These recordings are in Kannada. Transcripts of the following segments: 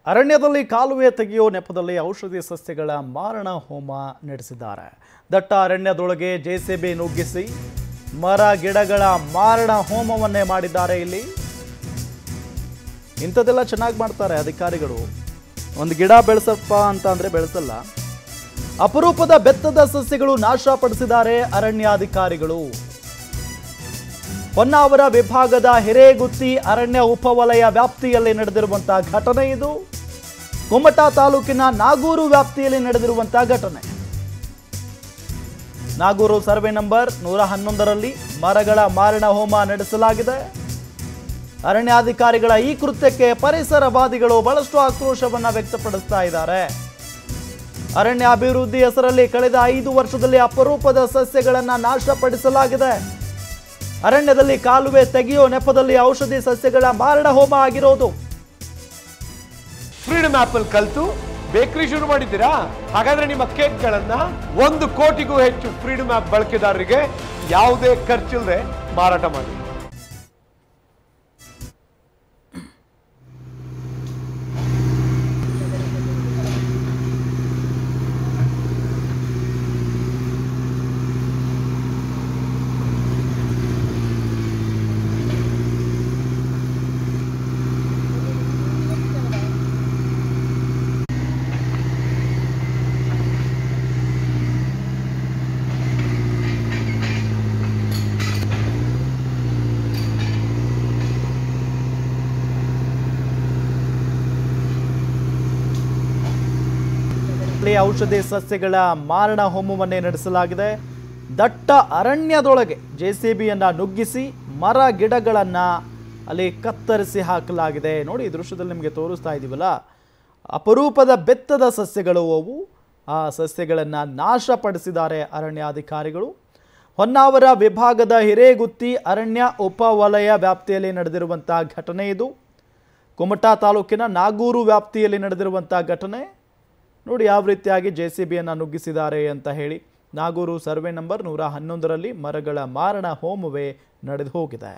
ಅರಣ್ಯದಲ್ಲಿ ಕಾಲುವೆ ತೆಗೆಯೋ ನೆಪದಲ್ಲಿ ಔಷಧಿ ಸಸ್ಯಗಳ ಮಾರಣ ಹೋಮ ನಡೆಸಿದ್ದಾರೆ ದಟ್ಟ ಅರಣ್ಯದೊಳಗೆ ಜೆಸಿಬಿ ನುಗ್ಗಿಸಿ ಮರ ಗಿಡಗಳ ಮಾರಣ ಹೋಮವನ್ನೇ ಮಾಡಿದ್ದಾರೆ ಇಲ್ಲಿ ಇಂಥದ್ದೆಲ್ಲ ಚೆನ್ನಾಗಿ ಮಾಡ್ತಾರೆ ಅಧಿಕಾರಿಗಳು ಒಂದು ಗಿಡ ಬೆಳೆಸಪ್ಪ ಅಂತ ಅಂದ್ರೆ ಬೆಳೆಸಲ್ಲ ಅಪರೂಪದ ಬೆತ್ತದ ಸಸ್ಯಗಳು ನಾಶಪಡಿಸಿದ್ದಾರೆ ಅರಣ್ಯಾಧಿಕಾರಿಗಳು ಹೊನ್ನಾವರ ವಿಭಾಗದ ಹಿರೇಗುತ್ತಿ ಅರಣ್ಯ ಉಪವಲಯ ವ್ಯಾಪ್ತಿಯಲ್ಲಿ ನಡೆದಿರುವಂತಹ ಘಟನೆ ಇದು ಕುಮಟಾ ತಾಲೂಕಿನ ನಾಗೂರು ವ್ಯಾಪ್ತಿಯಲ್ಲಿ ನಡೆದಿರುವಂತಹ ಘಟನೆ ನಾಗೂರು ಸರ್ವೆ ನಂಬರ್ ನೂರ ಹನ್ನೊಂದರಲ್ಲಿ ಮರಗಳ ಮಾರಣ ಹೋಮ ನಡೆಸಲಾಗಿದೆ ಅರಣ್ಯಾಧಿಕಾರಿಗಳ ಈ ಕೃತ್ಯಕ್ಕೆ ಪರಿಸರವಾದಿಗಳು ಬಹಳಷ್ಟು ಆಕ್ರೋಶವನ್ನ ವ್ಯಕ್ತಪಡಿಸ್ತಾ ಇದ್ದಾರೆ ಅರಣ್ಯ ಅಭಿವೃದ್ಧಿ ಹೆಸರಲ್ಲಿ ಕಳೆದ ಐದು ವರ್ಷದಲ್ಲಿ ಅಪರೂಪದ ಸಸ್ಯಗಳನ್ನ ನಾಶಪಡಿಸಲಾಗಿದೆ ಅರಣ್ಯದಲ್ಲಿ ಕಾಲುವೆ ತೆಗೆಯೋ ನೆಪದಲ್ಲಿ ಔಷಧಿ ಸಸ್ಯಗಳ ಮಾರಣ ಹೋಮ ಆಗಿರೋದು ಫ್ರೀಡಮ್ ಆಪ್ ಅಲ್ಲಿ ಕಲ್ತು ಬೇಕರಿ ಶುರು ಮಾಡಿದ್ದೀರಾ ಹಾಗಾದ್ರೆ ನಿಮ್ಮ ಕೇಕ್ಗಳನ್ನ ಒಂದು ಕೋಟಿಗೂ ಹೆಚ್ಚು ಫ್ರೀಡಮ್ ಆಪ್ ಬಳಕೆದಾರರಿಗೆ ಯಾವುದೇ ಖರ್ಚಿಲ್ಲದೆ ಮಾರಾಟ ಮಾಡಿ ಇಲ್ಲಿ ಔಷಧಿ ಸಸ್ಯಗಳ ಮಾರಣ ಹೋಮವನ್ನೇ ನಡೆಸಲಾಗಿದೆ ದಟ್ಟ ಅರಣ್ಯದೊಳಗೆ ಜೆಸಿಬಿಯನ್ನ ನುಗ್ಗಿಸಿ ಮರ ಗಿಡಗಳನ್ನ ಅಲ್ಲಿ ಕತ್ತರಿಸಿ ಹಾಕಲಾಗಿದೆ ನೋಡಿ ಈ ದೃಶ್ಯದಲ್ಲಿ ನಿಮಗೆ ತೋರಿಸ್ತಾ ಇದ್ದೀವಲ್ಲ ಅಪರೂಪದ ಬೆತ್ತದ ಸಸ್ಯಗಳು ಅವು ಆ ಸಸ್ಯಗಳನ್ನು ನಾಶಪಡಿಸಿದ್ದಾರೆ ಅರಣ್ಯಾಧಿಕಾರಿಗಳು ಹೊನ್ನಾವರ ವಿಭಾಗದ ಹಿರೇಗುತ್ತಿ ಅರಣ್ಯ ಉಪವಲಯ ವ್ಯಾಪ್ತಿಯಲ್ಲಿ ನಡೆದಿರುವಂತಹ ಘಟನೆ ಇದು ಕುಮಟಾ ತಾಲೂಕಿನ ನಾಗೂರು ವ್ಯಾಪ್ತಿಯಲ್ಲಿ ನಡೆದಿರುವಂಥ ಘಟನೆ ನೋಡಿ ಯಾವ ರೀತಿಯಾಗಿ ಜೆ ಸಿ ಬಿಯನ್ನು ನುಗ್ಗಿಸಿದ್ದಾರೆ ಅಂತ ಹೇಳಿ ನಾಗೂರು ಸರ್ವೆ ನಂಬರ್ ನೂರ ಹನ್ನೊಂದರಲ್ಲಿ ಮರಗಳ ಮಾರಣ ಹೋಮವೇ ನಡೆದು ಹೋಗಿದೆ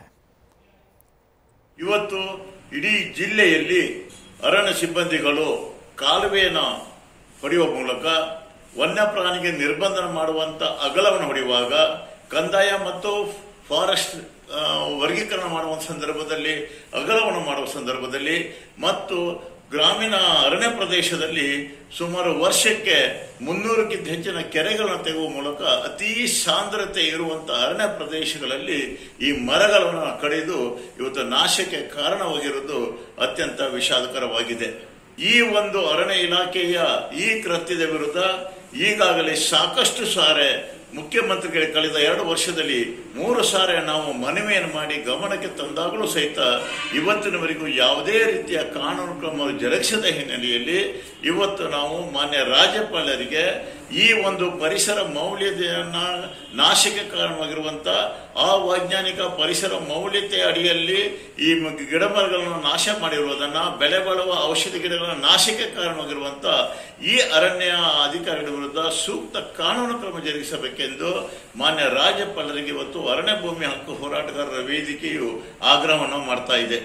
ಇವತ್ತು ಇಡೀ ಜಿಲ್ಲೆಯಲ್ಲಿ ಅರಣ್ಯ ಸಿಬ್ಬಂದಿಗಳು ಕಾಲುವೆಯನ್ನು ಹೊಡೆಯುವ ಮೂಲಕ ವನ್ಯಪ್ರಾಣಿಗೆ ನಿರ್ಬಂಧನ ಮಾಡುವಂತ ಅಗಲವನ್ನು ಹೊಡೆಯುವಾಗ ಕಂದಾಯ ಮತ್ತು ಫಾರೆಸ್ಟ್ ಆ, ವರ್ಗೀಕರಣ ಮಾಡುವ ಸಂದರ್ಭದಲ್ಲಿ ಅಗಲವನ್ನು ಮಾಡುವ ಸಂದರ್ಭದಲ್ಲಿ ಮತ್ತು ಗ್ರಾಮೀಣ ಅರಣ್ಯ ಪ್ರದೇಶದಲ್ಲಿ ಸುಮಾರು ವರ್ಷಕ್ಕೆ ಮುನ್ನೂರಕ್ಕಿಂತ ಹೆಚ್ಚಿನ ಕೆರೆಗಳನ್ನು ತೆಗೆಯುವ ಮೂಲಕ ಅತಿ ಸಾಂದ್ರತೆ ಇರುವಂತಹ ಅರಣ್ಯ ಪ್ರದೇಶಗಳಲ್ಲಿ ಈ ಮರಗಳನ್ನು ಕಡಿದು ಇವತ್ತು ನಾಶಕ್ಕೆ ಕಾರಣವಾಗಿರುವುದು ಅತ್ಯಂತ ವಿಷಾದಕರವಾಗಿದೆ ಈ ಒಂದು ಅರಣ್ಯ ಇಲಾಖೆಯ ಈ ಕೃತ್ಯದ ವಿರುದ್ಧ ಈಗಾಗಲೇ ಸಾಕಷ್ಟು ಸಾರೆ ಮುಖ್ಯಮಂತ್ರಿಗಳಿಗೆ ಕಳೆದ ಎರಡು ವರ್ಷದಲ್ಲಿ ಮೂರು ಸಾರಿ ನಾವು ಮನವಿಯನ್ನು ಮಾಡಿ ಗಮನಕ್ಕೆ ತಂದಾಗಲೂ ಸಹಿತ ಇವತ್ತಿನವರೆಗೂ ಯಾವುದೇ ರೀತಿಯ ಕಾನೂನು ಕ್ರಮ ಜರುಗಿಸದ ಹಿನ್ನೆಲೆಯಲ್ಲಿ ಇವತ್ತು ನಾವು ಮಾನ್ಯ ರಾಜ್ಯಪಾಲರಿಗೆ ಈ ಒಂದು ಪರಿಸರ ಮೌಲ್ಯತೆಯನ್ನ ನಾಶಕ್ಕೆ ಕಾರಣವಾಗಿರುವಂತ ಅವೈಜ್ಞಾನಿಕ ಪರಿಸರ ಮೌಲ್ಯತೆ ಅಡಿಯಲ್ಲಿ ಈ ಮ- ಗಿಡಮರಗಳನ್ನು ನಾಶ ಮಾಡಿರುವುದನ್ನ ಬೆಲೆ ಬಾಳುವ ಔಷಧಿ ಗಿಡಗಳ ನಾಶಕ್ಕೆ ಕಾರಣವಾಗಿರುವಂತ ಈ ಅರಣ್ಯ ಅಧಿಕಾರಿಗಳ ವಿರುದ್ಧ ಸೂಕ್ತ ಕಾನೂನು ಕ್ರಮ ಜರುಗಿಸಬೇಕೆಂದು ಮಾನ್ಯ ರಾಜ್ಯಪಾಲರಿಗೆ ಇವತ್ತು ಅರಣ್ಯ ಭೂಮಿ ಹಕ್ಕು ಹೋರಾಟಗಾರರ ವೇದಿಕೆಯು ಆಗ್ರಹವನ್ನು ಮಾಡ್ತಾ ಇದೆ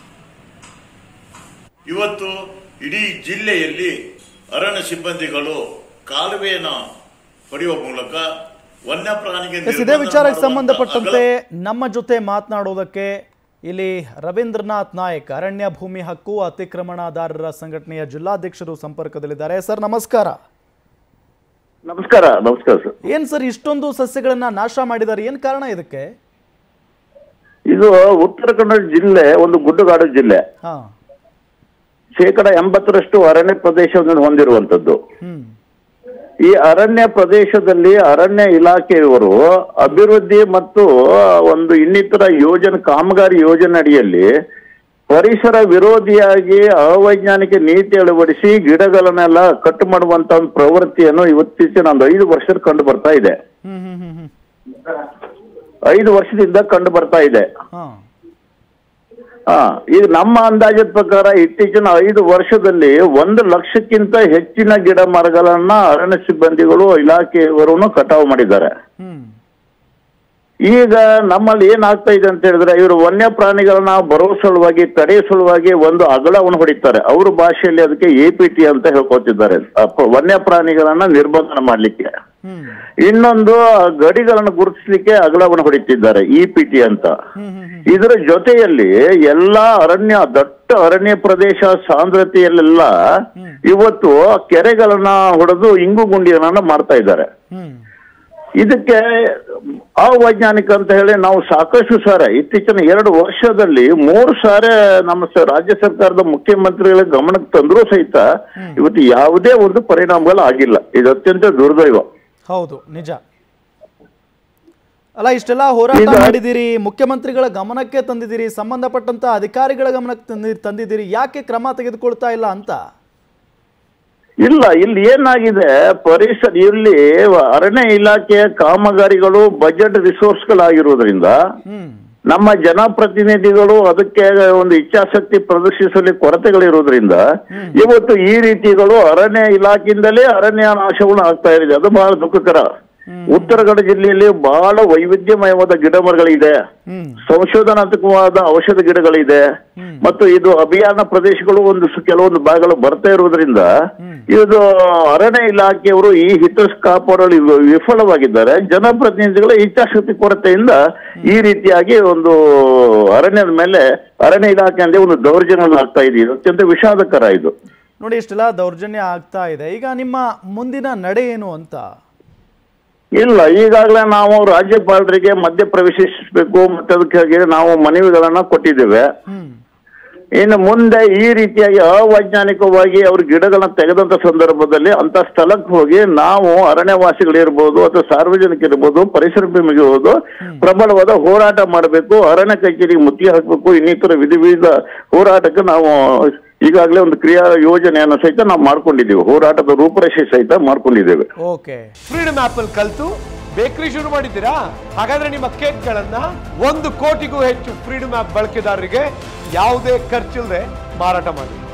ಇವತ್ತು ಇಡೀ ಜಿಲ್ಲೆಯಲ್ಲಿ ಅರಣ್ಯ ಸಿಬ್ಬಂದಿಗಳು ಕಾಲುವೆಯನ್ನು ಹೊಡೆಯುವ ಮೂಲಕ ವನ್ಯಪ್ರಾಣಿಗೆ ಎಸ್, ಇದೇ ನಿರ್ಬಂಧನ ವಿಚಾರಕ್ಕೆ ಮಾಡುವಂತ ಸಂಬಂಧಪಟ್ಟಂತೆ ಅಗಲ- ನಮ್ಮ ಜೊತೆ ಮಾತನಾಡೋದಕ್ಕೆ ಇಲ್ಲಿ ರವೀಂದ್ರನಾಥ್ ನಾಯಕ್ ಅರಣ್ಯ ಭೂಮಿ ಹಕ್ಕು ಅತಿಕ್ರಮಣದಾರರ ಸಂಘಟನೆಯ ಜಿಲ್ಲಾಧ್ಯಕ್ಷರು ಸಂಪರ್ಕದಲ್ಲಿದ್ದಾರೆ ಸರ್ ನಮಸ್ಕಾರ ನಮಸ್ಕಾರ ನಮಸ್ಕಾರ ಸರ್ ಏನ್ ಸರ್ ಇಷ್ಟೊಂದು ಸಸ್ಯಗಳನ್ನ ನಾಶ ಮಾಡಿದ್ದಾರೆ ಏನ್ ಕಾರಣ ಇದಕ್ಕೆ ಇದು ಉತ್ತರ ಕನ್ನಡ ಜಿಲ್ಲೆ ಒಂದು ಗುಡ್ಡಗಾಡು ಜಿಲ್ಲೆ ಹಾ ಶೇಕಡ ಎಂಬತ್ತರಷ್ಟು ಅರಣ್ಯ ಪ್ರದೇಶವನ್ನು ಹೊಂದಿರುವಂತದ್ದು ಹ್ಮ್ ಈ ಅರಣ್ಯ ಪ್ರದೇಶದಲ್ಲಿ ಅರಣ್ಯ ಇಲಾಖೆಯವರು ಅಭಿವೃದ್ಧಿ ಮತ್ತು ಒಂದು ಇನ್ನಿತರ ಯೋಜನೆ ಕಾಮಗಾರಿ ಯೋಜನೆ ಅಡಿಯಲ್ಲಿ ಪರಿಸರ ವಿರೋಧಿಯಾಗಿ ಅವೈಜ್ಞಾನಿಕ ನೀತಿ ಅಳವಡಿಸಿ ಗಿಡಗಳನ್ನೆಲ್ಲ ಕಟ್ ಮಾಡುವಂತ ಒಂದು ಪ್ರವೃತ್ತಿಯನ್ನು ಇವತ್ತೀಚಿನ ಒಂದು ಐದು ವರ್ಷದ ಕಂಡು ಬರ್ತಾ ಇದೆ ಹ್ಮ್ ಹ್ಮ್ ಹ್ಮ್ ಹ್ಮ್ ಐದು ವರ್ಷದಿಂದ ಕಂಡು ಬರ್ತಾ ಇದೆ ಹಾ ಹಾ ಈಗ ನಮ್ಮ ಅಂದಾಜಿನ ಪ್ರಕಾರ ಇತ್ತೀಚಿನ ಐದು ವರ್ಷದಲ್ಲಿ ಒಂದು ಲಕ್ಷಕ್ಕಿಂತ ಹೆಚ್ಚಿನ ಗಿಡ ಮರಗಳನ್ನ ಅರಣ್ಯ ಸಿಬ್ಬಂದಿಗಳು ಇಲಾಖೆಯವರು ಕಟಾವು ಮಾಡಿದ್ದಾರೆ ಹ್ಮ್ ಈಗ ನಮ್ಮಲ್ಲಿ ಏನಾಗ್ತಾ ಇದೆ ಅಂತ ಹೇಳಿದ್ರೆ ಇವರು ವನ್ಯ ಪ್ರಾಣಿಗಳನ್ನ ಬರೋ ಸಲುವಾಗಿ ತಡೆಯೋ ಸಲುವಾಗಿ ಒಂದು ಅಗಲವನ್ನು ಹೊಡಿತಾರೆ ಅವ್ರ ಭಾಷೆಯಲ್ಲಿ ಅದಕ್ಕೆ ಎ ಪಿ ಟಿ ಅಂತ ಹೇಳ್ಕೊತಿದ್ದಾರೆ ಅಪ್ಪ- ವನ್ಯ ಪ್ರಾಣಿಗಳನ್ನ ನಿರ್ಬಂಧನ ಮಾಡ್ಲಿಕ್ಕೆ ಹ್ಮ್ ಇನ್ನೊಂದು ಆ ಗಡಿಗಳನ್ನು ಗುರುತಿಸ್ಲಿಕ್ಕೆ ಅಗಲವನ್ನು ಹೊಡಿತಿದ್ದಾರೆ ಇ ಪಿ ಟಿ ಅಂತ ಹ್ಮ್ ಹ್ಮ್ ಹ್ಮ್ ಇದರ ಜೊತೆಯಲ್ಲಿ ಎಲ್ಲಾ ಅರಣ್ಯ ದಟ್ಟ ಅರಣ್ಯ ಪ್ರದೇಶ ಸಾಂದ್ರತೆಯಲ್ಲೆಲ್ಲ ಇವತ್ತು ಕೆರೆಗಳನ್ನ ಹೊಡೆದು ಇಂಗು ಗುಂಡಿಗಳನ್ನ ಮಾಡ್ತಾ ಇದ್ದಾರೆ ಹ್ಮ್ ಇದಕ್ಕೆ ಅವೈಜ್ಞಾನಿಕ ಅಂತ ಹೇಳಿ ನಾವು ಸಾಕಷ್ಟು ಸಾರ ಇತ್ತೀಚಿನ ಎರಡು ವರ್ಷದಲ್ಲಿ ಮೂರು ಸಾರಿ ನಮ್ಮ ಸ- ರಾಜ್ಯ ಸರ್ಕಾರದ ಮುಖ್ಯಮಂತ್ರಿಗಳ ಗಮನಕ್ಕೆ ತಂದರೂ ಸಹಿತ ಇವತ್ತು ಯಾವುದೇ ಒಂದು ಪರಿಣಾಮಗಳು ಆಗಿಲ್ಲ ಇದು ಅತ್ಯಂತ ದುರ್ದೈವ ಹೌದು ನಿಜ ಅಲ್ಲ ಇಷ್ಟೆಲ್ಲ ಹೋರಾಟ ಈಗ- ಮಾಡಿದಿರಿ ಮುಖ್ಯಮಂತ್ರಿಗಳ ಗಮನಕ್ಕೆ ತಂದಿದ್ದೀರಿ ಸಂಬಂಧಪಟ್ಟಂತ ಅಧಿಕಾರಿಗಳ ಗಮನಕ್ಕೆ ತಂದಿ ತಂದಿದ್ದೀರಿ ಯಾಕೆ ಕ್ರಮ ತೆಗೆದುಕೊಳ್ತಾ ಇಲ್ಲ ಅಂತ ಇಲ್ಲ ಇಲ್ಲಿ ಏನಾಗಿದೆ ಪರಿಸರ ಇಲ್ಲಿ ಅರಣ್ಯ ಇಲಾಖೆಯ ಕಾಮಗಾರಿಗಳು ಬಜೆಟ್ ರಿಸೋರ್ಸ್ಗಳಾಗಿರೋದ್ರಿಂದ ಹ್ಮ್ ನಮ್ಮ ಜನಪ್ರತಿನಿಧಿಗಳು ಅದಕ್ಕೆ ಒಂದು ಇಚ್ಛಾಶಕ್ತಿ ಪ್ರದರ್ಶಿಸಲಿ ಕೊರತೆಗಳಿರೋದ್ರಿಂದ ಇವತ್ತು ಈ ರೀತಿಗಳು ಅರಣ್ಯ ಇಲಾಖೆಯಿಂದಲೇ ಅರಣ್ಯ ನಾಶಗಳು ಆಗ್ತಾ ಇದೆ ಅದು ಬಹಳ ದುಃಖಕರ ಉತ್ತರ ಕನ್ನಡ ಜಿಲ್ಲೆಯಲ್ಲಿ ಬಹಳ ವೈವಿಧ್ಯಮಯವಾದ ಗಿಡ ಮರಗಳಿದೆ ಹ್ಮ್ ಸಂಶೋಧನಾತ್ಮಕವಾದ ಔಷಧ ಗಿಡಗಳಿದೆ ಮತ್ತು ಇದು ಅಭಿಯಾನ ಪ್ರದೇಶಗಳು ಒಂದು ಸ- ಕೆಲವೊಂದು ಭಾಗಗಳು ಬರ್ತಾ ಇರುವುದರಿಂದ ಇದು ಅರಣ್ಯ ಇಲಾಖೆಯವರು ಈ ಹಿತ ಕಾಪಾಡಲು ಇವ- ವಿಫಲವಾಗಿದ್ದಾರೆ ಜನಪ್ರತಿನಿಧಿಗಳ ಇಚ್ಛಾಶಕ್ತಿ ಕೊರತೆಯಿಂದ ಈ ರೀತಿಯಾಗಿ ಒಂದು ಅರಣ್ಯದ ಮೇಲೆ ಅರಣ್ಯ ಇಲಾಖೆಯಿಂದ ಒಂದು ದೌರ್ಜನ್ಯ ಆಗ್ತಾ ಇದೆ ಇದು ಅತ್ಯಂತ ವಿಷಾದಕರ ಇದು ನೋಡಿ ಇಷ್ಟೆಲ್ಲ ದೌರ್ಜನ್ಯ ಆಗ್ತಾ ಇದೆ ಈಗ ನಿಮ್ಮ ಮುಂದಿನ ನಡೆ ಏನು ಅಂತ ಇಲ್ಲ ಈಗಾಗಲೇ ನಾವು ರಾಜ್ಯಪಾಲರಿಗೆ ಮಧ್ಯ ಪ್ರವೇಶಿಸಬೇಕು ಮತ್ತೆ ಅದಕ್ಕಾಗಿ ನಾವು ಮನವಿಗಳನ್ನ ಕೊಟ್ಟಿದ್ದೇವೆ ಹ್ಮ್ ಇನ್ನು ಮುಂದೆ ಈ ರೀತಿಯಾಗಿ ಅವೈಜ್ಞಾನಿಕವಾಗಿ ಅವ್ರ ಗಿಡಗಳನ್ನ ತೆಗೆದಂತ ಸಂದರ್ಭದಲ್ಲಿ ಅಂತ ಸ್ಥಳಕ್ಕೆ ಹೋಗಿ ನಾವು ಅರಣ್ಯವಾಸಿಗಳಿರ್ಬೋದು ಅಥವಾ ಸಾರ್ವಜನಿಕರಿರ್ಬೋದು ಪರಿಸರ ಪ್ರೇಮಿಗಿರ್ಬೋದು ಪ್ರಬಲವಾದ ಹೋರಾಟ ಮಾಡಬೇಕು ಅರಣ್ಯ ಕಚೇರಿಗೆ ಮುತ್ತಿಗೆ ಹಾಕಬೇಕು ಇನ್ನಿತರ ವಿಧ ವಿವಿಧ ಹೋರಾಟಕ್ಕೆ ನಾವು ಈಗಾಗಲೇ ಒಂದು ಕ್ರಿಯಾ ಯೋಜನೆಯನ್ನು ಸಹಿತ ನಾವು ಮಾಡ್ಕೊಂಡಿದ್ದೀವಿ ಹೋರಾಟದ ರೂಪರೇಷೆ ಸಹಿತ ಮಾಡ್ಕೊಂಡಿದ್ದೇವೆ ಓಕೆ ಫ್ರೀಡಮ್ ಆಪ್ ಅಲ್ಲಿ ಕಲ್ತು ಬೇಕರಿ ಶುರು ಮಾಡಿದ್ದೀರಾ ಹಾಗಾದ್ರೆ ನಿಮ್ಮ ಕೇಕ್ಗಳನ್ನ ಒಂದು ಕೋಟಿಗೂ ಹೆಚ್ಚು ಫ್ರೀಡಮ್ ಆಪ್ ಬಳಕೆದಾರರಿಗೆ ಯಾವುದೇ ಖರ್ಚಿಲ್ಲದೆ ಮಾರಾಟ ಮಾಡಿ